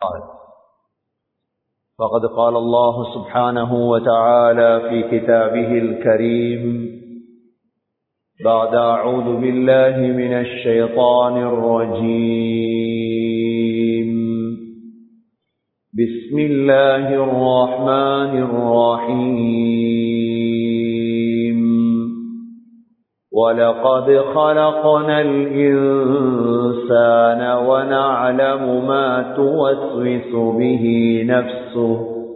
قال فقد قال الله سبحانه وتعالى في كتابه الكريم بعد أعوذ بالله من الشيطان الرجيم بسم الله الرحمن الرحيم ولقد خلقنا الإنسان ونعلم ما توسوس به نفسه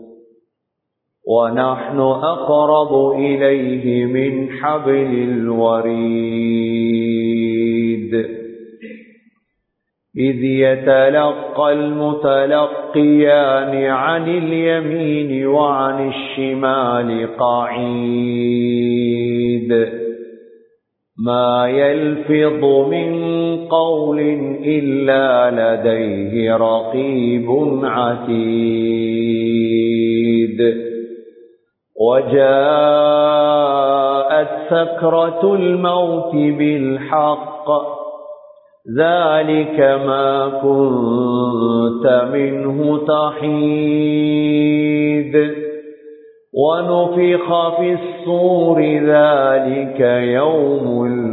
ونحن أقرب إليه من حبل الوريد إذ يتلقى المتلقيان عن اليمين وعن الشمال قعيد ما يلفظ من قول إلا لديه رقيب عتيد وجاءت سكرة الموت بالحق ذلك ما كنت منه تحيد ونفخ في الصور ذلك يوم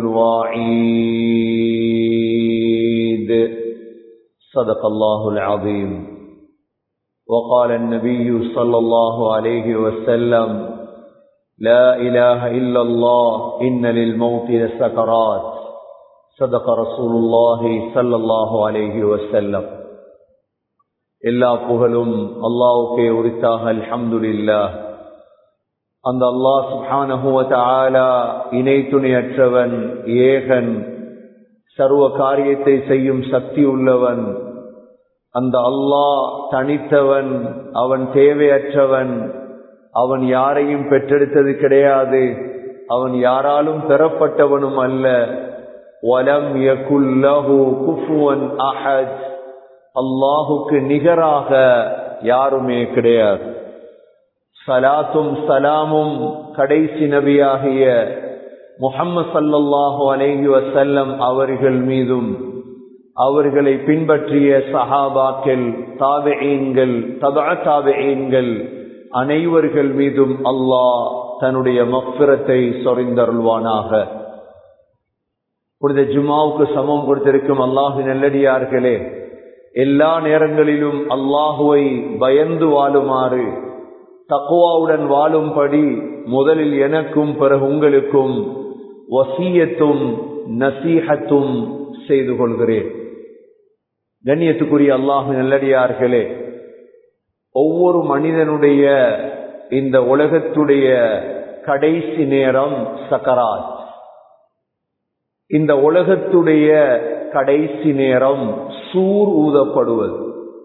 الوعيد صدق الله العظيم وقال النبي صلى الله عليه وسلم لا إله إلا الله إن للموت لسكرات صدق رسول الله صلى الله عليه وسلم எல்லா புகழும் அல்லாவுக்கே உரித்தாக அல்ஹம்துலில்லா அந்த அல்லாஹ் சுபானஹுவ ஆலா இணை துணையற்றவன் ஏகன் சர்வ காரியத்தை செய்யும் சக்தி உள்ளவன் அந்த அல்லாஹ் தனித்தவன் அவன் தேவையற்றவன் அவன் யாரையும் பெற்றெடுத்தது கிடையாது அவன் யாராலும் பெறப்பட்டவனும் அல்ல வலம் யகுல்லஹு குஃபுவன் அஹத் அல்லாஹுக்கு நிகராக யாருமே கிடையாது சலாத்தும் சலாமும் கடைசி நபியாகிய முகம்மது சல்லல்லாஹு அலேஹி வசல்லம் அவர்கள் மீதும் அவர்களை பின்பற்றிய சஹாபாக்கள் தாபெயீன்கள் தபா தாபெயீன்கள் அனைவர்கள் மீதும் அல்லாஹ் தன்னுடைய மஃபிரத்தை சொறிந்தருள்வானாக புனித ஜுமாவுக்கு சமம் கொடுத்திருக்கும் அல்லாஹு நல்லடியார்களே எல்லா நேரங்களிலும் அல்லாஹுவை பயந்து வாழுமாறு தக்குவாவுடன் வாழும்படி முதலில் எனக்கும் பிறகு உங்களுக்கும் வசியத்தும் நசீகத்தும் செய்து கொள்கிறேன் கண்ணியத்துக்குரிய அல்லாஹு நல்லடியார்களே ஒவ்வொரு மனிதனுடைய இந்த உலகத்துடைய கடைசி நேரம் சக்கராத் இந்த உலகத்துடைய கடைசி நேரம் சூர் ஊதப்படுவது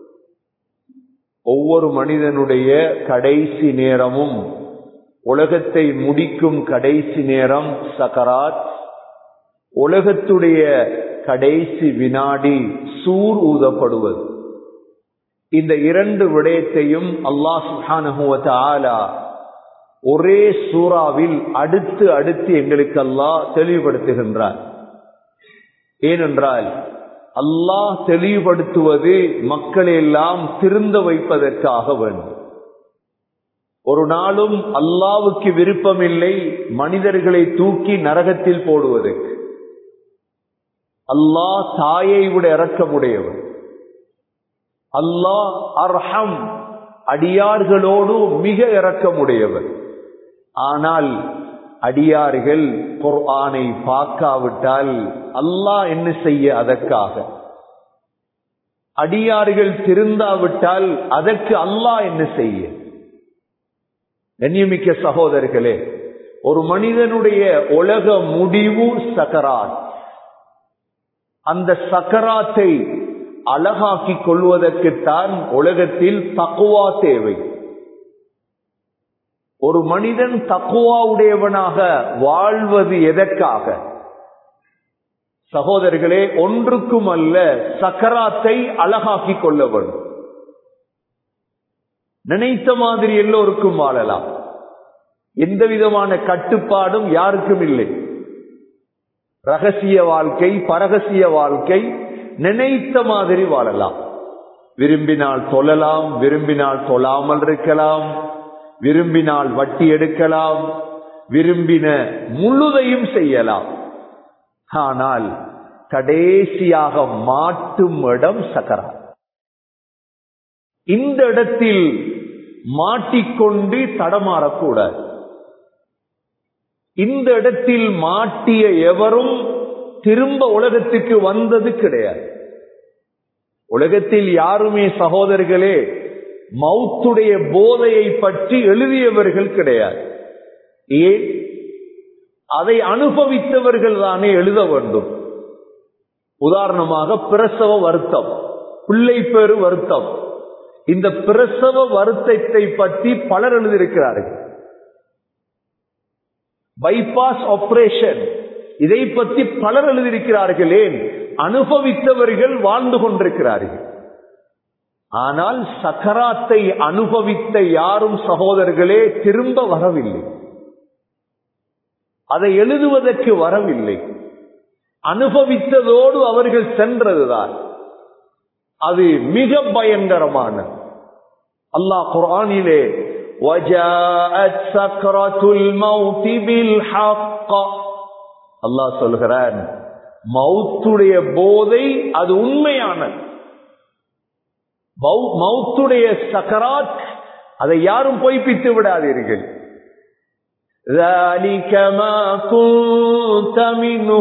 ஒவ்வொரு மனிதனுடைய கடைசி நேரமும் உலகத்தை முடிக்கும் கடைசி நேரம் சக்கராத் உலகத்துடைய கடைசி வினாடி சூர் ஊதப்படுவது இந்த இரண்டு விடயத்தையும் அல்லாஹ் சுஹானஹுவத்த ஆலா ஒரே சூறாவில் அடுத்து அடுத்து எங்களுக்கு அல்லாஹ் தெளிவுபடுத்துகின்றார் ஏனென்றால் அல்லாஹ் தெளிவுபடுத்துவது மக்களை எல்லாம் திருந்த வைப்பதற்காக வேண்டும் ஒரு நாளும் அல்லாவுக்கு விருப்பமில்லை மனிதர்களை தூக்கி நரகத்தில் போடுவதற்கு அல்லாஹ் தாயை விட இறக்கமுடையவர் அல்லாஹ் அர்ஹம் அடியார்களோடு மிக இறக்கமுடையவர் ஆனால் அடியார்கள் குர்ஆனை பார்க்காவிட்டால் அல்லாஹ் என்ன செய்ய அதற்காக அடியார்கள் திருந்தாவிட்டால் அதற்கு அல்லாஹ் என்ன செய்ய கண்ணியமிக்க சகோதரர்களே ஒரு மனிதனுடைய உலக முடிவு சக்கராத் அந்த சக்கராத்தை அழகாக்கி கொள்வதற்குத்தான் உலகத்தில் தக்குவா தேவை ஒரு மனிதன் தக்குவா உடையவனாக வாழ்வது எதற்காக சகோதரர்களே ஒன்றுக்கும் அல்ல சக்கராத்தை அழகாக்கி கொள்ள வேண்டும் நினைத்த மாதிரி எல்லோருக்கும் வாழலாம் எந்த விதமான கட்டுப்பாடும் யாருக்கும் இல்லை ரகசிய வாழ்க்கை பரகசிய வாழ்க்கை நினைத்த மாதிரி வாழலாம் விரும்பினால் தொழலாம் விரும்பினால் தொழாமல் இருக்கலாம் விரும்பினால் வட்டி எடுக்கலாம் விரும்பின முழுதையும் செய்யலாம் ஆனால் கடைசியாக மாட்டும் இடம் சக்கரா இந்த இடத்தில் மாட்டிக்கொண்டு தடமாறக்கூடாது இந்த இடத்தில் மாட்டிய எவரும் திரும்ப உலகத்துக்கு வந்தது கிடையாது உலகத்தில் யாருமே சகோதரர்களே மௌத்துடைய போதையை பற்றி எழுதியவர்கள் கிடையாது ஏன் அதை அனுபவித்தவர்கள் தானே எழுத வேண்டும் உதாரணமாக பிரசவ வருத்தம் பிள்ளை பெரு வருத்தம் இந்த பிரசவ வருத்தத்தை பற்றி பலர் எழுதியிருக்கிறார்கள் பைபாஸ் ஆபரேஷன் இதை பற்றி பலர் எழுதியிருக்கிறார்கள் ஏன் அனுபவித்தவர்கள் வாழ்ந்து கொண்டிருக்கிறார்கள் ஆனால் சக்கராத்தை அனுபவித்த யாரும் சகோதரர்களே திரும்ப வரவில்லை அதை எழுதுவதற்கு வரவில்லை அனுபவித்ததோடு அவர்கள் சென்றதுதான் அது மிக பயங்கரமான அல்லாஹ் குரானிலே وَجَاءَتْ سَكْرَةُ الْمَوْتِ بِالْحَقِّ அல்லாஹ் சொல்கிறான் மௌத்துடைய போதை அது உண்மையான மௌத்துடைய சக்கராத் அதை யாரும் பொய்ப்பித்து விடாதீர்கள் ذَلِكَ مَا كُنْتَ مِنْهُ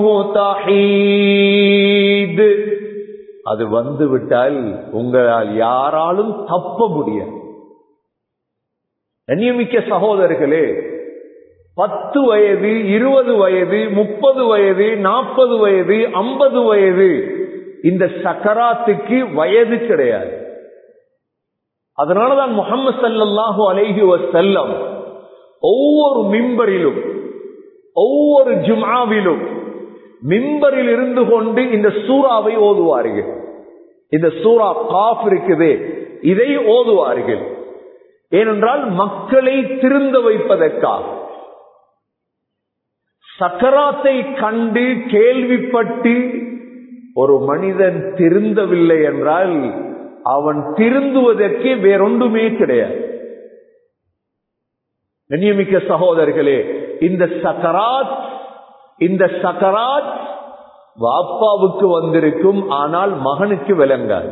تَحِيدٌ அது வந்து விட்டால் உங்களால் யாராலும் தப்ப முடியாது கண்ணியமிக்க சகோதரர்களே பத்து வயது இருபது வயது முப்பது வயது நாற்பது வயது ஐம்பது வயது இந்த சக்கராத்துக்கு வயது கிடையாது அதனாலதான் முகமது சல்லாஹூ அலைஹி வசல்லம் ஒவ்வொரு மிம்பரிலும் ஒவ்வொரு ஜுமாவிலும் மிம்பரில் இருந்து கொண்டு இந்த சூறாவை ஓதுவார்கள் இந்த சூறா காஃப் இருக்குது இதை ஓதுவார்கள் ஏனென்றால் மக்களை திருந்த வைப்பதற்காக சக்கராத்தை கண்டு கேள்விப்பட்டு ஒரு மனிதன் திருந்தவில்லை என்றால் அவன் திருந்துவதற்கு வேறொன்றுமே கிடையாது கண்ணியமிக்க சகோதரர்களே இந்த சக்கராத் இந்த சக்கராத் வாப்பாவுக்கு வந்திருக்கும் ஆனால் மகனுக்கு விளங்காது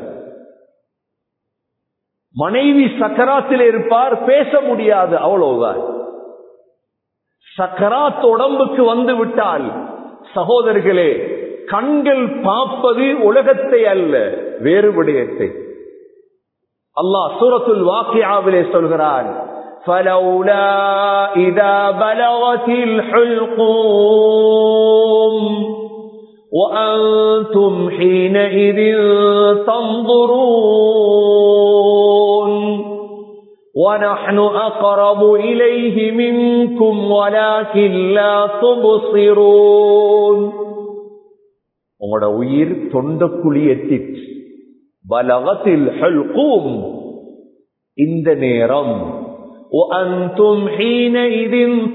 மனைவி சக்கராத்தில் இருப்பார் பேச முடியாது அவ்வளவுதான் சக்கராத் உடம்புக்கு வந்து விட்டால் சகோதரர்களே கண்கள் பார்ப்பது உலகத்தை அல்ல வேறு விடயத்தை அல்லாஹ் சூரத்துல் வாக்கியாவிலே சொல்கிறான் فلولا إذا بلغت الحلقوم وأنتم حينئذ تنظرون ونحن أقرب إليه منكم ولكن لا تبصرون உங்களோட உயிர் தொண்டக்குழி எட்டிச்சு பலகத்தில் ஹல்கூம் இந்த நேரம் وأنتم حينئذ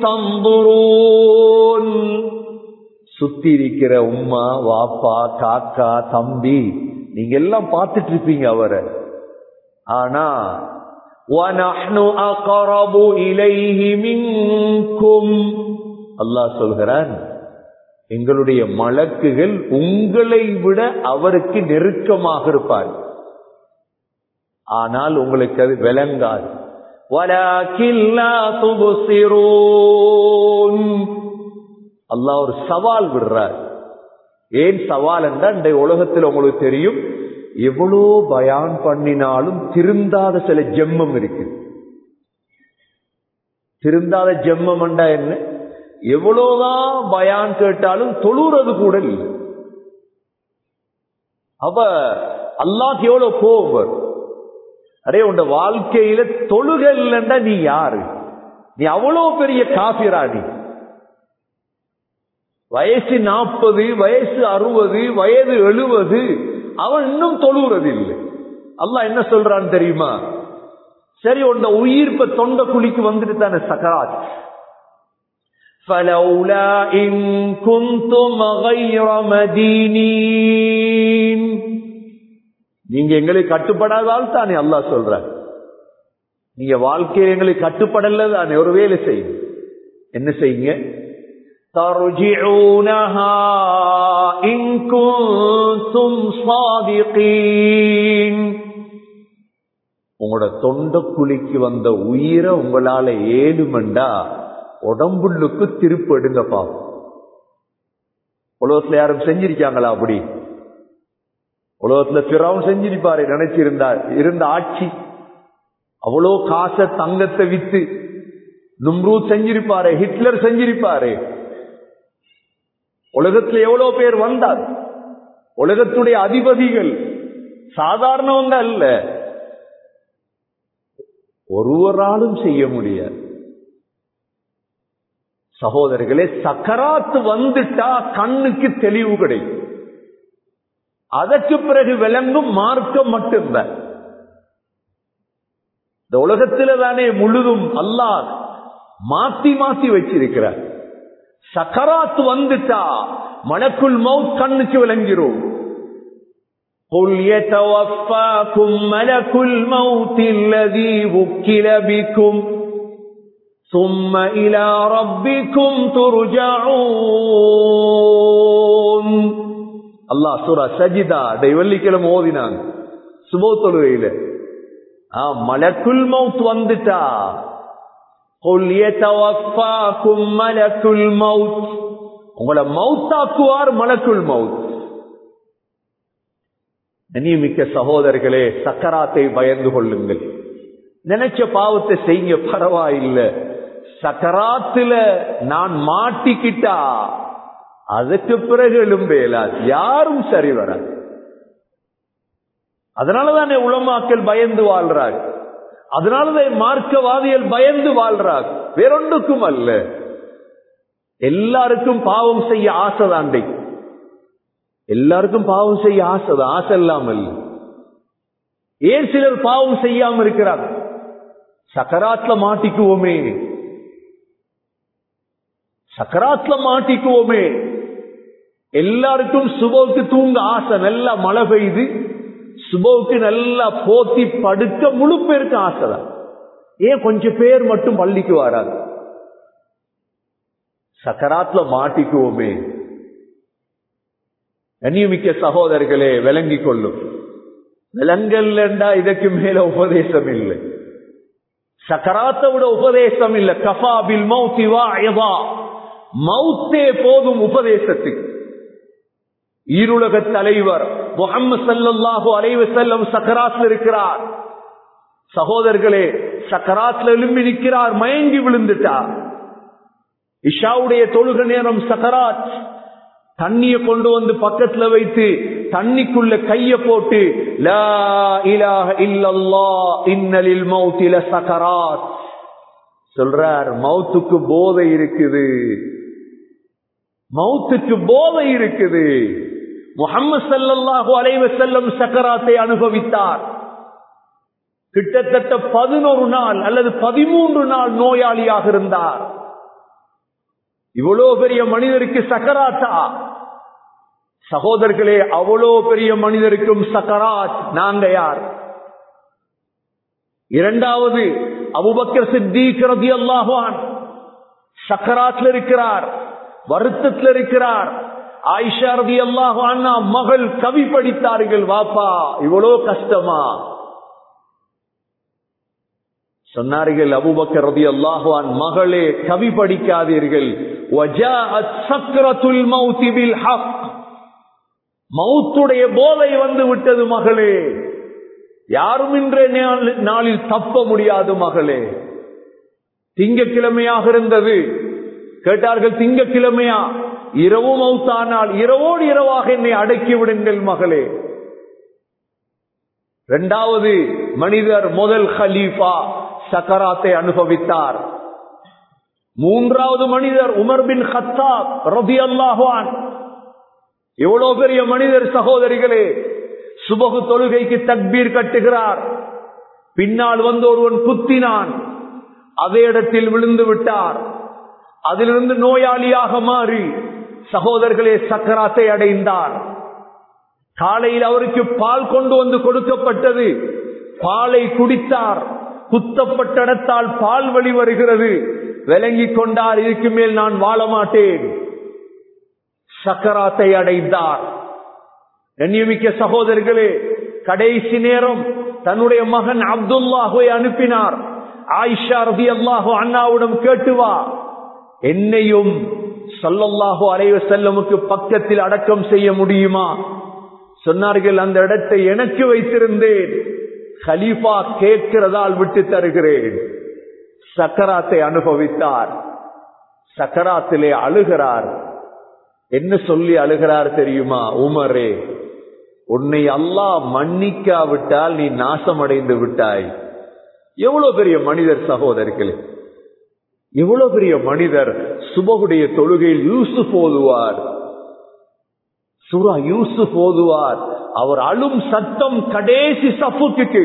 تنظرون சுத்தி இருக்கிற உம்மா வாப்பா காக்கா தம்பி நீங்க எல்லாம் பார்த்துட்டு இருப்பீங்க அவரை ஆனா وَنَحْنُ أَقْرَبُ إِلَيْهِ مِنْكُمْ அல்லாஹ் சொல்கிறான் எங்களுடைய மலக்குகள் உங்களை விட அவருக்கு நெருக்கமாக இருப்பார் ஆனால் உங்களுக்கு அது விளங்காது وَلَكِنْ لَا تُبْصِرُونَ அல்லாஹ் ஒரு சவால் விடுறார் ஏன் சவால் என்றால் இந்த உலகத்தில் உங்களுக்கு தெரியும் எவ்வளோ பயான் பண்ணினாலும் திருந்தாத சில ஜெம்மம் இருக்கு திருந்தாத ஜெம்மம் என்றா என்ன எவ்வளவுதான் பயான் கேட்டாலும் தொழுறது கூட இல்லை அப்ப அல்லாஹ் எவ்வளவு கோபம் வரும் அரே உன் வாழ்க்கையில தொழுகை இல்லைன்னா நீ யாரு நீ அவ்வளவு பெரிய காபிரா நீ வயசு நாற்பது வயசு அறுபது வயது எழுபது அவன் இன்னும் தொழுகிறது இல்லை அல்லாஹ் என்ன சொல்றான்னு தெரியுமா சரி உன்ன உயிர் இப்ப தொண்ட குழிக்கு வந்துட்டு தானே சக்கராத் فلولا إن كنتم غير مدينين நீங்க எங்களுக்கு கட்டுப்படாதால் தானே அல்லாஹ் சொல்ற நீங்க வாழ்க்கையில் எங்களுக்கு கட்டுப்படல தானே ஒரு வேலை செய்யுங்க என்ன செய்யுங்க ترجعونها إن كنتم صادقين உங்களோட தொண்டக்குழிக்கு வந்த உயிரை உங்களால ஏழுமண்டா உடம்புள்ளுக்கு திருப்பு எடுங்கப்பா உலகத்துல யாரும் செஞ்சிருக்காங்களா அப்படி உலகத்துல பிறவும் செஞ்சிருப்பாரு நினைச்சிருந்தார் இருந்த ஆட்சி அவ்வளோ காசை தங்கத்தை வித்து நும்ரூத் செஞ்சிருப்பாரு ஹிட்லர் செஞ்சிருப்பாரு உலகத்துல எவ்வளவு பேர் வந்தார் உலகத்துடைய அதிபதிகள் சாதாரணவங்க அல்ல ஒருவராலும் செய்ய முடியாது சகோதரர்களே சக்கராத்து வந்துட்டா கண்ணுக்கு தெளிவு கிடைக்கும் அதற்கு பிறகு விளங்கும் மார்க்கம் மட்டும்தான் இந்த உலகத்தில தானே முழுதும் அல்லாஹ் மாத்தி மாத்தி வச்சிருக்கிறார் சக்கராத்து வந்துட்டா மலக்குள் மவுத் கண்ணுக்கு விளங்கிறோம் قل يتوفاكم ملك الموت الذي وكل بكم ثم إلى ربكم ترجعون الله سورة سجدة دي வெள்ளிக்கிழமை ஓதினாங்க சுபோ தொழுகையில மலக்குல் மவுத் வந்துட்டா قل يتوفاكم ملك الموت உங்களை மவுத்தாக்குவார் மலக்குல் மவுத் நியமிக்க சகோதரர்களே சக்கராத்தை பயந்து கொள்ளுங்கள் நினைச்ச பாவத்தை செய்ய பரவாயில்லை சக்கராத்துல நான் மாட்டிக்கிட்டா அதுக்கு பிறகு எழும்பேலா யாரும் சரி வர அதனாலதானே உளமாக்கல் பயந்து வாழ்றார் அதனாலதான் மார்க்கவாதிகள் பயந்து வாழ்றார் வேறொன்றுக்கும் அல்ல எல்லாருக்கும் பாவம் செய்ய ஆசைதாண்டை எல்லாருக்கும் பாவம் செய்ய ஆசைதான் ஆசை இல்லாமல் ஏன் சிலர் பாவம் செய்யாம இருக்கிறார் சக்கராத்ல மாட்டிக்குவோமே சக்கராத்ல மாட்டிக்குவோமே எல்லாருக்கும் சுபோக்கு தூங்க ஆசை நல்லா மழை பெய்து சுபோக்கு நல்லா போத்தி படுக்க முழு பேருக்கு ஆசைதான் ஏன் கொஞ்சம் பேர் மட்டும் பள்ளிக்கு வராது சக்கராத்ல மாட்டிக்குவோமே கண்ணியமிக்க சகோதரர்களே விளங்கிக் கொள்ளும் விலங்கல்லண்டா இதற்கு மேல உபதேசம் இல்லை சக்கராத்தை விட உபதேசம் இல்லை கஃபாபில் மௌத்தி வா மௌத்தே போதும் உபதேசத்துக்கு ஈருலக தலைவர் முகமது சல்லாஹூ அலைவ செல்லம் சக்கராத்தில் இருக்கிறார் சகோதரர்களே சக்கராத்தில் எழும்பி நிற்கிறார் மயங்கி விழுந்துட்டார் இஷாவுடைய தொழுக நேரம் சக்கராத் தண்ணிய கொண்டு வந்து பக்கத்துல வைத்து தண்ணிக்குள்ள கைய போட்டு லா இலாஹ இல்லல்லா இன்னலில் மௌத்தில சக்கராத் சொல்றார் மௌத்துக்கு போதை இருக்குது மௌத்துக்கு போதை இருக்குது முகமது சல்லாஹூ அலைவ செல்லம் சக்கராத்தை அனுபவித்தார் கிட்டத்தட்ட பதினொரு நாள் அல்லது பதிமூன்று நாள் நோயாளியாக இருந்தார் இவ்வளோ பெரிய மனிதருக்கு சக்கராத்தா சகோதரர்களே அவ்வளோ பெரிய மனிதருக்கும் சக்கராத் நாங்க யார் இரண்டாவது அபுபக்கர் சித்திக்கிறது அல்லாஹான் சக்கராத்தில் இருக்கிறார் வருத்தத்தில் இருக்கிறார் ஆயிஷா ரதி அல்லாஹான் மகள் கவி படித்தார்கள் வாப்பா இவ்வளோ கஷ்டமா சொன்னார்கள் அபுபக்கர் ரதி அல்லாஹான் மகளே கவி படிக்காதீர்கள் மௌத்துடைய போதை வந்து விட்டது மகளே யாரும் இன்றைய நாளில் தப்ப முடியாது மகளே திங்கக்கிழமையாக இருந்தது கேட்டார்கள் திங்கக்கிழமையா இரவு மௌத்தானால் இரவோடு இரவாக என்னை அடக்கி விடுங்கள் மகளே இரண்டாவது மனிதர் முதல் ஹலீஃபா சக்கராத்தை அனுபவித்தார் மூன்றாவது மனிதர் உமர் பின் ஹத்தாப் ரபி அல்லாஹான் எவ்வளவு பெரிய மனிதர் சகோதரிகளே சுபகு தொழுகைக்கு தக்பீர் கட்டுகிறார் பின்னால் வந்து ஒருவன் குத்தினான் அதே இடத்தில் விழுந்து விட்டார் அதிலிருந்து நோயாளியாக மாறி சகோதரர்களே சக்கராத்தை அடைந்தார் காலையில் அவருக்கு பால் கொண்டு வந்து கொடுக்கப்பட்டது பாலை குடித்தார் குத்தப்பட்ட இடத்தால் பால் வழி வருகிறது விளங்கிக் கொண்டார் இதுக்கு மேல் நான் வாழ மாட்டேன் சக்கராத்தை அடைந்தார் கண்ணியமிக்க சகோதரர்களே கடைசி நேரம் தன்னுடைய மகன் அப்துல்லாஹுவை அனுப்பினார் ஆயிஷா ரபி அல்லாஹு அண்ணாவிடம் கேட்டுவா என்னையும் சொல்லல்லாஹு அலைவ செல்லமுக்கு பக்கத்தில் அடக்கம் செய்ய முடியுமா சொன்னார்கள் அந்த இடத்தை எனக்கு வைத்திருந்தேன் ஹலீஃபா கேட்கிறதால் விட்டு தருகிறேன் சக்கராத்தை அனுபவித்தார் சக்கராத்திலே அழுகிறார் என்ன சொல்லி அழுகிறார் தெரியுமா உமரே உன்னை அல்லாஹ் மன்னிக்காவிட்டால் நீ நாசமடைந்து விட்டாய் எவ்வளவு பெரிய மனிதர் சகோதரர்களே எவ்வளவு பெரிய மனிதர் சுபகுடைய தொழுகையில் யூசுப் ஓதுவார் சுரா யூசுப் ஓதுவார் அவர் அழும் சத்தம் கடைசி சஃபுக்கு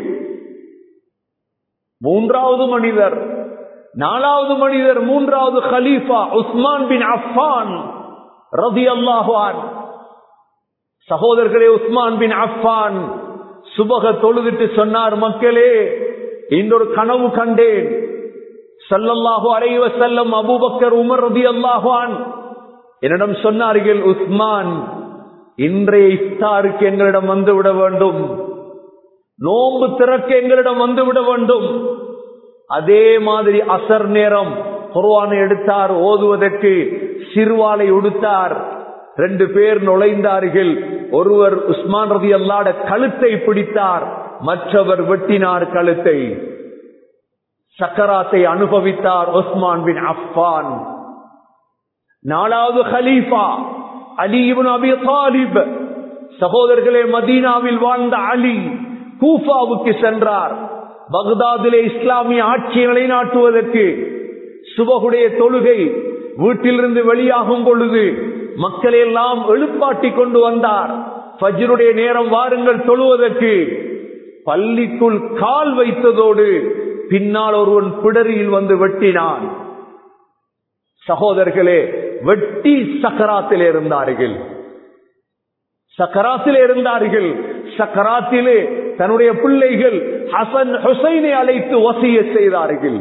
மூன்றாவது மனிதர் நாலாவது மனிதர் மூன்றாவது ஹலீஃபா உஸ்மான் பின் அஃபான் ரதி அல்லாஹான் சகோதரர்களே உஸ்மான் பின் அஃபான் சுபக தொழுதுட்டு சொன்னார் மக்களே இன்னொரு கனவு கண்டேன் சல்லல்லாஹு அலைவ செல்லம் அபுபக்கர் உமர் ரதி அல்லாஹான் என்னிடம் சொன்னார்கள் உஸ்மான் இன்றைய இஃப்தாருக்கு எங்களிடம் வந்துவிட வேண்டும் நோன்பு திறக்க எங்களிடம் வந்துவிட வேண்டும் அதே மாதிரி அசர் நேரம் குர்வானை எடுத்தார் ஓதுவதற்கு சிறுவாலை உடுத்தார் ரெண்டு பேர் நுழைந்தார்கள் ஒருவர் உஸ்மான் ரதி அல்லாட கழுத்தை பிடித்தார் மற்றவர் வெட்டினார் கழுத்தை சக்கராத்தை அனுபவித்தார் உஸ்மான் பின் அஃபான் நாலாவது ஹலீஃபா அலி இப்னு அபி தாலிப் சகோதரர்களே மதீனாவில் வாழ்ந்த அலி கூஃபாவுக்கு சென்றார் பக்தாதிலே இஸ்லாமிய ஆட்சியை நிலைநாட்டுவதற்கு சுபகுடைய தொழுகை வீட்டிலிருந்து வெளியாகும் பொழுது மக்களை எல்லாம் எழுப்பாட்டி கொண்டு வந்தார் ஃபஜ்ருடைய நேரம் வாருங்கள் தொழுவதற்கு பள்ளிக்குள் கால் வைத்ததோடு பின்னால் ஒருவன் பிடரியில் வந்து வெட்டினான் சகோதரர்களே வெட்டி சக்கராத்தில் இருந்தார்கள் சக்கராத்தில் இருந்தார்கள் சக்கராத்திலே தன்னுடைய பிள்ளைகள் ஹசன் ஹுசைனை அழைத்து வசிய செய்தார்கள்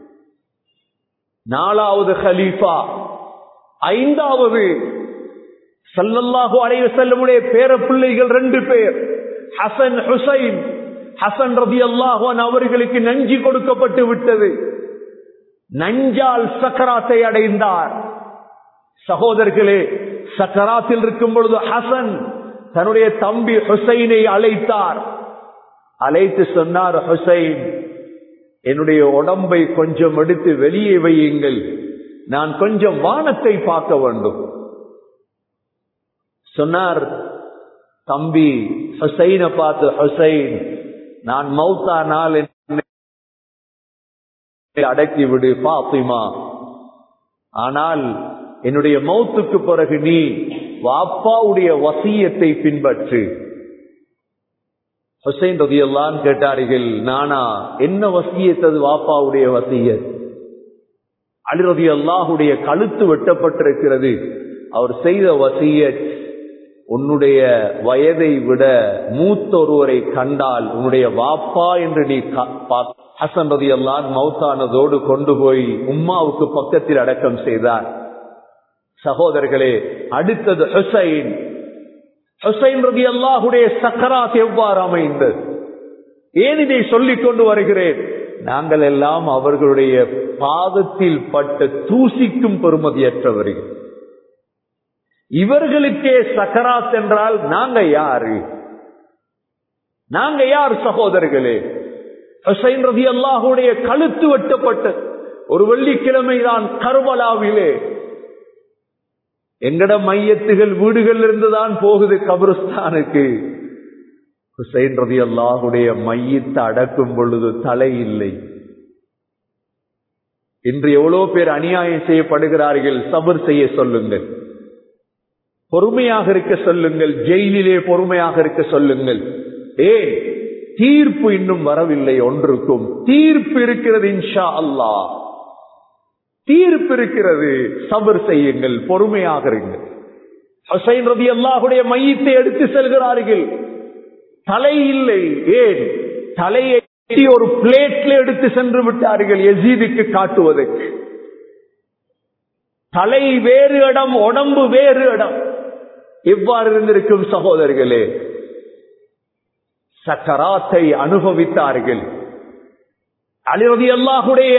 நாலாவது ஹலீஃபா ஐந்தாவது சல்லல்லாஹு அலைவ செல்லமுடைய பேர பிள்ளைகள் ரெண்டு பேர் ஹசன் ஹுசைன் ஹசன் ரபி அல்லாஹான் அவர்களுக்கு நஞ்சி கொடுக்கப்பட்டு விட்டது நஞ்சால் சக்கராத்தை அடைந்தார் சகோதரர்களே சக்கராத்தில் இருக்கும் பொழுது ஹசன் தன்னுடைய தம்பி ஹுசைனை அழைத்தார் அழைத்து சொன்னார் ஹுசைன் என்னுடைய உடம்பை கொஞ்சம் எடுத்து வெளியே வையுங்கள் நான் கொஞ்சம் வானத்தை பார்க்க வேண்டும் சொன்னார் தம்பி ஹுசைனை பார்த்து ஹுசைன் நான் மௌத்தானால் அடக்கி விடு பாத்திமா ஆனால் என்னுடைய மௌத்துக்கு பிறகு நீ வாப்பாவுடைய வசியத்தை பின்பற்று ஹுசைன் ரதியல்லான் கேட்டார்கள் நானா என்ன வசியத்தது வாப்பாவுடைய வசியத் அலிரதி அல்லாஹுடைய கழுத்து வெட்டப்பட்டிருக்கிறது அவர் செய்த வசியத் உன்னுடைய வயதை விட மூத்த ஒருவரை கண்டால் உன்னுடைய வாப்பா என்று நீ ஹசன் ரதி அல்லான் மௌத்தானதோடு கொண்டு போய் உம்மாவுக்கு பக்கத்தில் அடக்கம் செய்தார் சகோதரர்களே அடுத்தது ஹுசைன் ஹுசைன் ரதி அல்லாஹுடைய சக்கராத் எவ்வாறு அமைந்தது ஏன் இதை சொல்லிக் கொண்டு வருகிறேன் நாங்கள் எல்லாம் அவர்களுடைய பாதத்தில் பட்ட தூசிக்கும் பெருமதியற்றவர்கள் இவர்களுக்கே சக்கராத் என்றால் நாங்க யாரு நாங்க யார் சகோதரர்களே ஹுசைன் ரதி அல்லாஹுடைய கழுத்து வெட்டப்பட்ட ஒரு வெள்ளிக்கிழமை தான் கர்பலாவிலே எங்கட மையத்துகள் வீடுகள் இருந்துதான் போகுது கபருஸ்தானுக்கு ஹுசைன் ரதி அல்லாஹுடைய மையத்தை அடக்கும் பொழுது தலை இல்லை இன்று எவ்வளவு பேர் அநியாயம் செய்யப்படுகிறார்கள் சபர் செய்ய சொல்லுங்கள் பொறுமையாக இருக்க சொல்லுங்கள் ஜெயிலிலே பொறுமையாக இருக்க சொல்லுங்கள் ஏ தீர்ப்பு இன்னும் வரவில்லை ஒன்றுக்கும் தீர்ப்பு இருக்கிறது இன்ஷா அல்லா தீர்ப்பு இருக்கிறது சபர் செய்யுங்கள் பொறுமையாக இருங்கள் ஹுசைன் ரதி அல்லாஹுடைய மையத்தை எடுத்து செல்கிறார்கள் தலை இல்லை ஏன் தலையை ஒரு பிளேட்ல எடுத்து சென்று விட்டார்கள் எசீதுக்கு காட்டுவதற்கு தலை வேறு இடம் உடம்பு வேறு இடம் எவ்வாறு இருந்திருக்கும் சகோதரர்களே சக்கராத்தை அனுபவித்தார்கள் அலிரதி அல்லாஹுடைய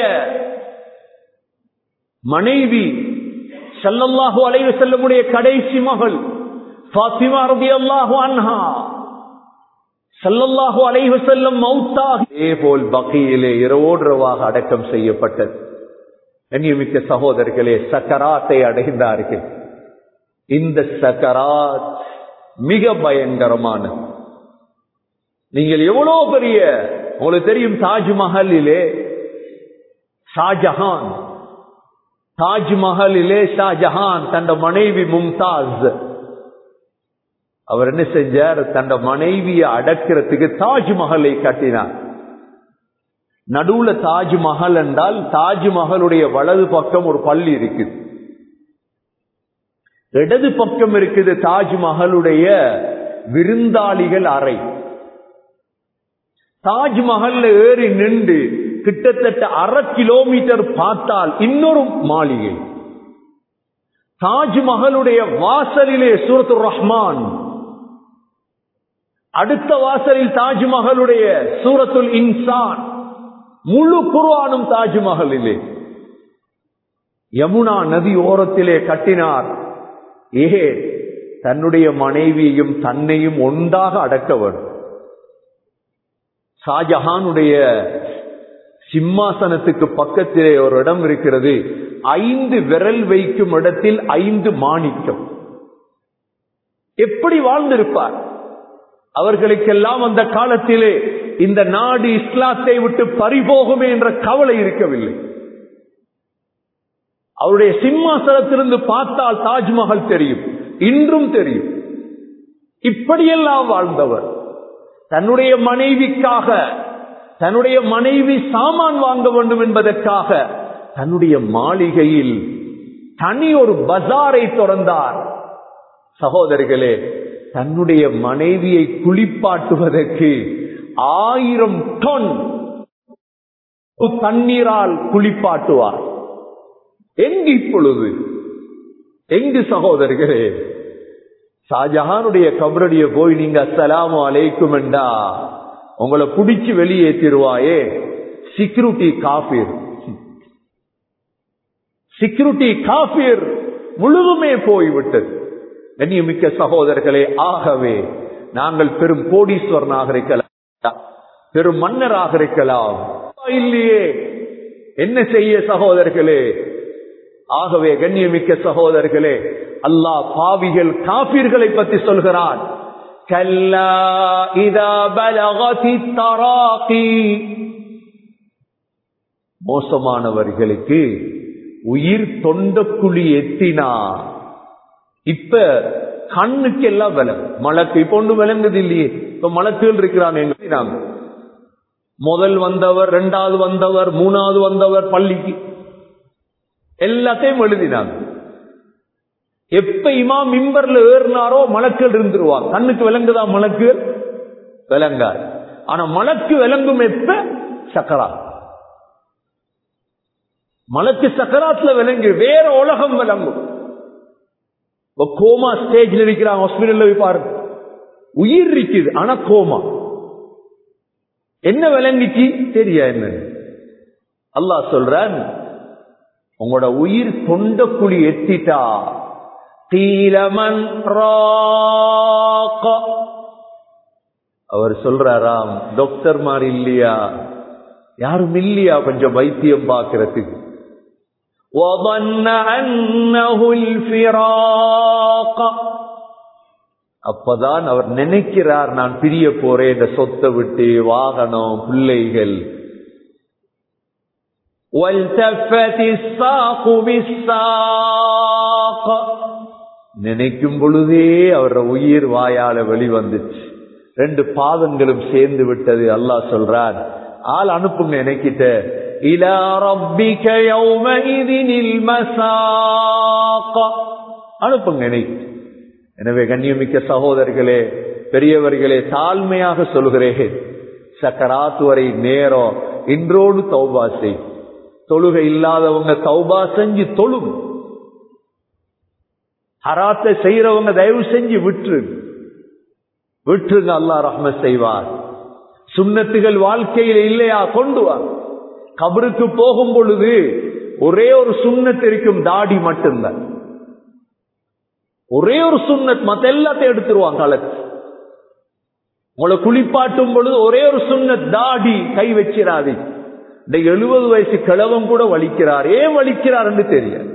மனைவி செல்லல்லாஹு அலைவு செல்லமுடைய கடைசி மகள் பாத்திமா ரதி அல்லாஹு அன்ஹா செல்லல்லாஹு அலைவு செல்லும் மௌத்தாக இதே போல் பகையிலே இரவோடுறவாக அடக்கம் செய்யப்பட்டது கண்ணியமிக்க சகோதரர்களே சக்கராத்தை அடைந்தார்கள் இந்த சக்கராத் மிக பயங்கரமான நீங்கள் எவ்வளவு பெரிய உங்களுக்கு தெரியும் தாஜ்மஹலிலே ஷாஜஹான் தாஜ்மஹலிலே ஷாஜஹான் தன் மனைவி மும்தாஸ் அவர் என்ன செஞ்சார் தன் மனைவியை அடக்கிறதுக்கு தாஜ்மஹலை கட்டினார் நடுவுல தாஜ்மஹல் என்றால் தாஜ்மஹலுடைய வலது பக்கம் ஒரு பள்ளி இருக்குது இடது பக்கம் இருக்குது தாஜ்மஹலுடைய விருந்தாளிகள் அறை தாஜ்மஹல்ல ஏறி நின்று கிட்டத்தட்ட அரை கிலோமீட்டர் பார்த்தால் இன்னொரு மாளிகை தாஜ்மஹலுடைய வாசலிலே சூரத்து ரஹ்மான் அடுத்த வாசலில் தாஜ்மஹலுடைய சூரத்துல் இன்சான் முழு குர்ஆனும் தாஜ்மஹலிலே யமுனா நதி ஓரத்திலே கட்டினார் ஏ தன்னுடைய மனைவியையும் தன்னையும் ஒன்றாக அடக்க வேண்டும் ஷாஜஹானுடைய சிம்மாசனத்துக்கு பக்கத்திலே ஒரு இடம் இருக்கிறது ஐந்து விரல் வைக்கும் இடத்தில் ஐந்து மாணிக்கம் எப்படி வாழ்ந்திருப்பார் அவர்களுக்கெல்லாம் அந்த காலத்திலே இந்த நாடு இஸ்லாத்தை விட்டு பறிபோகுமே என்ற கவலை இருக்கவில்லை அவருடைய சிம்மாசனத்திலிருந்து பார்த்தால் தாஜ்மஹல் தெரியும் இன்றும் தெரியும் இப்படியெல்லாம் வாழ்ந்தவர் தன்னுடைய மனைவிக்காக தன்னுடைய மனைவி சாமான் வாங்க வேண்டும் என்பதற்காக தன்னுடைய மாளிகையில் தனி ஒரு பஜாரை திறந்தார் சகோதரிகளே தன்னுடைய மனைவியை குளிப்பாட்டுவதற்கு ஆயிரம் டன் தண்ணீரால் குளிப்பாட்டுவார் எங்கு இப்பொழுது எங்கு சகோதரர்களே ஷாஜஹானுடைய கபரடிய போய் நீங்க அஸ்ஸலாமு அலைக்கும் என்றா உங்களை பிடிச்சு வெளியேற்றிடுவாயே சிக்யூரிட்டி காபீர் சிக்யூரிட்டி காபீர் முழுதுமே போய்விட்டது கண்ணியமிக்க சகோதரர்களே ஆகவே நாங்கள் பெரும் கோடீஸ்வரனாக இருக்கலாம் பெரும் மன்னராக இருக்கலாம் இல்லையே என்ன செய்ய சகோதரர்களே ஆகவே கண்ணியமிக்க சகோதரர்களே அல்லாஹ் பாவிகள் காபீர்களை பற்றி சொல்கிறான் கல்லா இதா பலகதி தராகி மோசமானவர்களுக்கு உயிர் தொண்டக்குழி எத்தினா இப்ப கண்ணுக்கு எல்லாம் விலங்கு மலக்கு இப்ப ஒன்று விளங்குது இல்லையே இப்ப மலக்குகள் இருக்கிறாங்க எங்க முதல் வந்தவர் இரண்டாவது வந்தவர் மூணாவது வந்தவர் பள்ளிக்கு எல்லாத்தையும் எழுதினாங்க எப்ப இமா மிம்பர்ல ஏறினாரோ மலக்கள் இருந்துருவாங்க கண்ணுக்கு விளங்குதா மலக்குகள் விளங்காது ஆனா மலக்கு விளங்கும் எப்ப சக்கரா மலக்கு சக்கராத்துல விளங்கு வேற உலகம் விளங்கும் கோமா ஸ்டேஜ்ல இருக்கிறாங்க ஹாஸ்பிட்டல்ல போய் பாருங்க உயிர் இருக்குது ஆனா கோமா என்ன விளங்கிச்சு தெரியா என்ன அல்லாஹ் சொல்றான் உங்களோட உயிர் தொண்ட குழி எத்திட்டா தீலமன் அவர் சொல்றாராம் டாக்டர் மாதிரி இல்லையா யாரும் இல்லையா கொஞ்சம் வைத்தியம் பார்க்கறதுக்கு அப்பதான் அவர் நினைக்கிறார் நான் பிரிய போறேன் இந்த சொத்தை விட்டு வாகனம் பிள்ளைகள் நினைக்கும் பொழுதே அவர உயிர் வாயால வெளிவந்துச்சு ரெண்டு பாதங்களும் சேர்ந்து விட்டது அல்லாஹ் சொல்றார் ஆள் அனுப்புங்க எனக்கிட்ட இலா ரப்பிக யௌமஇதினில் மசாக அனுப்புங்க எனக்கு எனவே கண்ணியமிக்க சகோதரர்களே பெரியவர்களே தாழ்மையாக சொல்கிறேன் சக்கராத் வரை நேரம் இன்றோடு தௌபா செய் தொழுகை இல்லாதவங்க தௌபா செஞ்சு தொழும் ஹராத்தை செய்யறவங்க தயவு செஞ்சு விட்டுரு விட்டுருங்க அல்லா ரஹ்ம செய்வார் சுண்ணத்துகள் வாழ்க்கையில் இல்லையா கொண்டு வா கபருக்கு போகும் பொழுது ஒரே ஒரு சுண்ணத் இருக்கும் தாடி மட்டும்தான் ஒரே ஒரு சுண்ணத் மத்த எல்லாத்தையும் எடுத்துருவாங்க கலத்து உங்களை குளிப்பாட்டும் பொழுது ஒரே ஒரு சுண்ணத் தாடி கை வச்சிடாது இந்த எழுபது வயசு கிழவன் கூட வலிக்கிறார் ஏன் வலிக்கிறார் என்று தெரியாது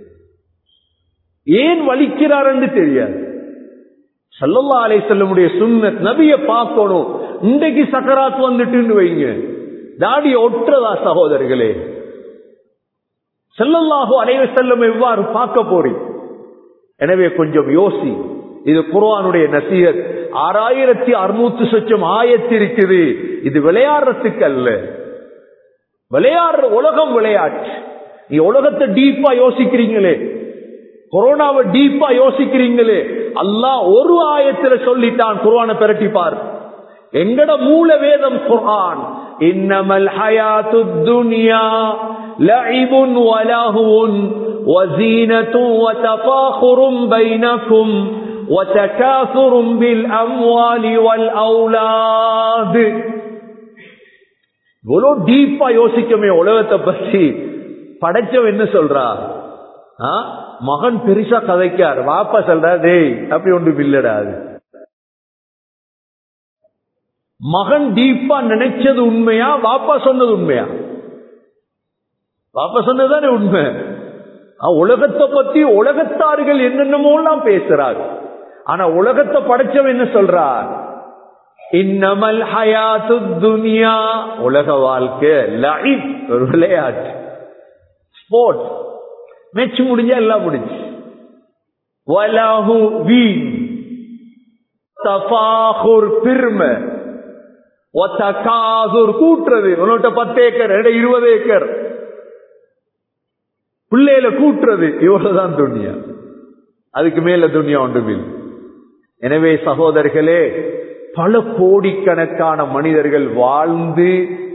ஏன் வலிக்கிறார் என்று தெரியாது சல்லல்லா அலை செல்லமுடைய சுண்ணத் நபிய பார்க்கணும் இன்றைக்கு சக்கராத் வந்துட்டு வைங்க தாடி ஒட்டுறதா சகோதரர்களே செல்லல்லாஹோ அலைவ செல்லம் எவ்வாறு பார்க்க போறீங்க எனவே கொஞ்சம் யோசி இது குர்ஆனுடைய நசீகத் ஆறாயிரத்தி அறுநூத்தி சொச்சம் ஆயத்து இருக்குது இது விளையாடுறதுக்கு அல்ல விளையாடுற உலகம் விளையாட்டு நீ உலகத்தை டீப்பா யோசிக்கிறீங்களே கொரோனாவை டீப்பா யோசிக்கிறீங்களே அல்லாஹ் ஒரு ஆயத்துல சொல்லிட்டான் குர்ஆனை பிரட்டிப்பார் எங்கட மூல வேதம் குர்ஆன் இன்னமல் ஹயாத்து துன்யா லஇபுன் வலஹுன் وزينة وتفاخر بينكم وتكاثر بالأموال والأولاد இவ்வளோ டீப்பா யோசிக்கமே உலகத்தை பற்றி படைச்சவன் என்ன சொல்றா மகன் பெருசா கதைக்கார் வாப்பா சொல்றா டேய் அப்படி ஒன்று இல்லடாது மகன் டீப்பா நினைச்சது உண்மையா வாப்பா சொன்னது உண்மையா வாப்பா சொன்னதுதானே உண்மை உலகத்தை பத்தி உலகத்தார்கள் என்னென்னமோ எல்லாம் பேசுறார் ஆனா உலகத்தை படைச்சவன் என்ன சொல்றார் இன்னமல் ஹயாத்து துனியா உலக வாழ்க்கை லைஃப் ஒரு விளையாட்டு ஸ்போர்ட்ஸ் மேட்ச் முடிஞ்சா எல்லாம் முடிஞ்சு வலஹு வீண் தஃபாஹுர் பெருமை ஒத்தகாசுர் கூட்டுறது உன்னோட்ட பத்து ஏக்கர் இருபது ஏக்கர் பிள்ளையில கூட்டுறது இவ்வளவுதான் துணியா அதுக்கு மேல துணியா ஒன்றுமில் எனவே சகோதரர்களே பல கோடிக்கணக்கான மனிதர்கள் வாழ்ந்து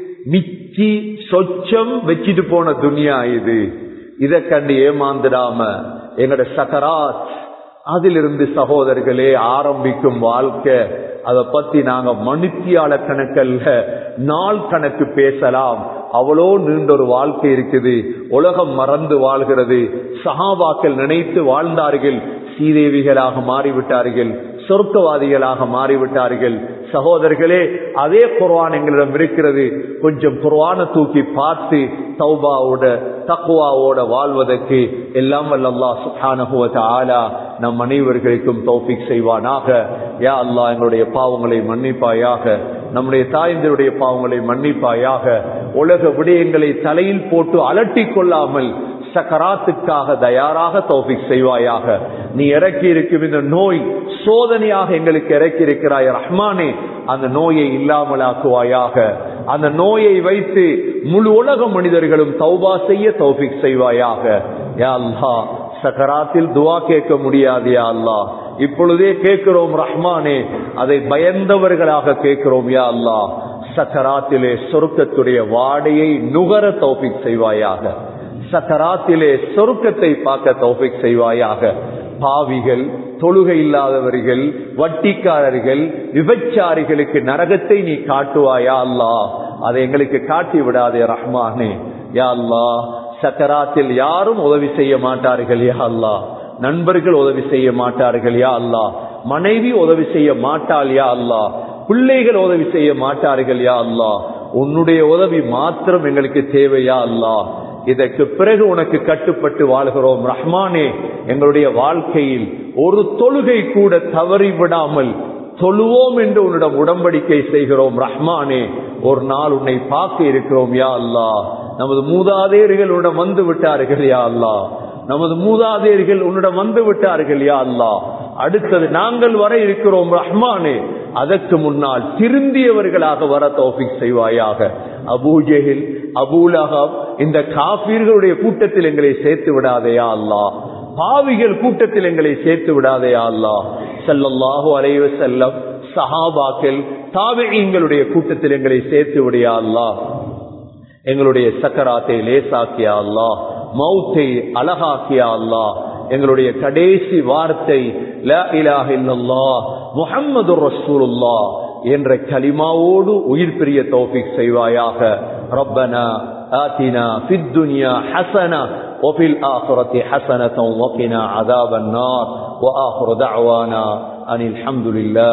மிச்சி சொச்சம் வச்சிட்டு போன துனியா இது இதை கண்டு ஏமாந்துடாம எங்கட சக்கராத் அதிலிருந்து சகோதரர்களே ஆரம்பிக்கும் வாழ்க்கை அதை பத்தி நாங்க மனுத்தியால கணக்கல்ல நாள் கணக்கு பேசலாம் அவ்வளோ நீண்ட ஒரு வாழ்க்கை இருக்குது உலகம் மறந்து வாழ்கிறது சகாபாக்கள் நினைத்து வாழ்ந்தார்கள் சீதேவிகளாக மாறிவிட்டார்கள் சொர்க்கவாதிகளாக மாறிவிட்டார்கள் சகோதரர்களே அதே குர்வான் எங்களிடம் இருக்கிறது கொஞ்சம் குர்வான தூக்கி பார்த்து தௌபாவோட தக்குவாவோட வாழ்வதற்கு எல்லாம் வல்லல்லா சுஹானகுவத ஆலா நம் அனைவர்களுக்கும் தௌபிக் செய்வானாக யா அல்லா எங்களுடைய பாவங்களை மன்னிப்பாயாக நம்முடைய தாய்ந்தருடைய பாவங்களை மன்னிப்பாயாக உலக விடயங்களை தலையில் போட்டு அலட்டிக் கொள்ளாமல் சக்கராத்துக்காக தயாராக தௌபிக் செய்வாயாக நீ இறக்கி இருக்கும் இந்த நோய் சோதனையாக எங்களுக்கு இறக்கி இருக்கிறாய் ரஹ்மானே அந்த நோயை இல்லாமலாக்குவாயாக அந்த நோயை வைத்து முழு உலக மனிதர்களும் தௌபா செய்ய தௌபிக் செய்வாயாக யா அல்லா சக்கராத்தில் துவா கேட்க முடியாது யா அல்லா இப்பொழுதே கேட்கிறோம் ரஹ்மானே அதை பயந்தவர்களாக கேட்கிறோம் யா அல்லா சக்கராத்திலே சொருக்கத்துடைய வாடையை நுகர தௌபிக் செய்வாயாக சக்கராத்திலே சொருக்கத்தை பார்க்க தௌபிக் செய்வாயாக பாவிகள் தொழுகை இல்லாதவர்கள் வட்டிக்காரர்கள் விபச்சாரிகளுக்கு நரகத்தை நீ காட்டுவாயா அல்லா அதை எங்களுக்கு காட்டி விடாதே ரஹ்மானே யா அல்லா சக்கராத்தில் யாரும் உதவி செய்ய மாட்டார்கள் யா அல்லா நண்பர்கள் உதவி செய்ய மாட்டார்கள் யா அல்லா மனைவி உதவி செய்ய மாட்டாள் யா அல்லா பிள்ளைகள் உதவி செய்ய மாட்டார்கள் யா அல்லா உன்னுடைய உதவி மாத்திரம் எங்களுக்கு தேவையா அல்லா இதற்கு பிறகு உனக்கு கட்டுப்பட்டு வாழ்கிறோம் ரஹ்மானே எங்களுடைய வாழ்க்கையில் ஒரு தொழுகை கூட தவறி விடாமல் தொழுவோம் என்று உன்னிடம் உடன்படிக்கை செய்கிறோம் ரஹ்மானே ஒரு நாள் உன்னை பார்க்க இருக்கிறோம் யா அல்லா நமது மூதாதையர்கள் உன்னிடம் வந்து விட்டார்கள் யா அல்லா நமது மூதாதையர்கள் உன்னிடம் வந்து விட்டார்கள் யா அல்லா அடுத்தது நாங்கள் வர இருக்கிறோம் ரஹ்மானே அதற்கு முன்னால் திருந்தியவர்களாக வர தௌஃபிக் செய்வாயாக அபூஜெஹில் அபூலகம் இந்த காபீர்களுடைய கூட்டத்தில் எங்களை சேர்த்து விடாதையா அல்லா பாவிகள் கூட்டத்தில் எங்களை சேர்த்து விடாதே அல்லா செல்லல்லாஹு அலைவ செல்லம் சஹாபாக்கள் தாவிகளுடைய கூட்டத்தில் எங்களை சேர்த்து விடையா அல்லா எங்களுடைய சக்கராத்தை லேசாக்கியா அல்லா மௌத்தை அழகாக்கியா அல்லா எங்களுடைய கடைசி வார்த்தை லா இலாஹ இல்லல்லாஹ் முஹம்மது ரசூலுல்லா என்ற கலிமாவோடு உயிர் பிரிய தௌஃபிக் செய்வாயாக ரப்பனா آتنا في الدنيا حسنة وفي الآخرة حسنة وقنا عذاب النار وآخر دعوانا أن الحمد لله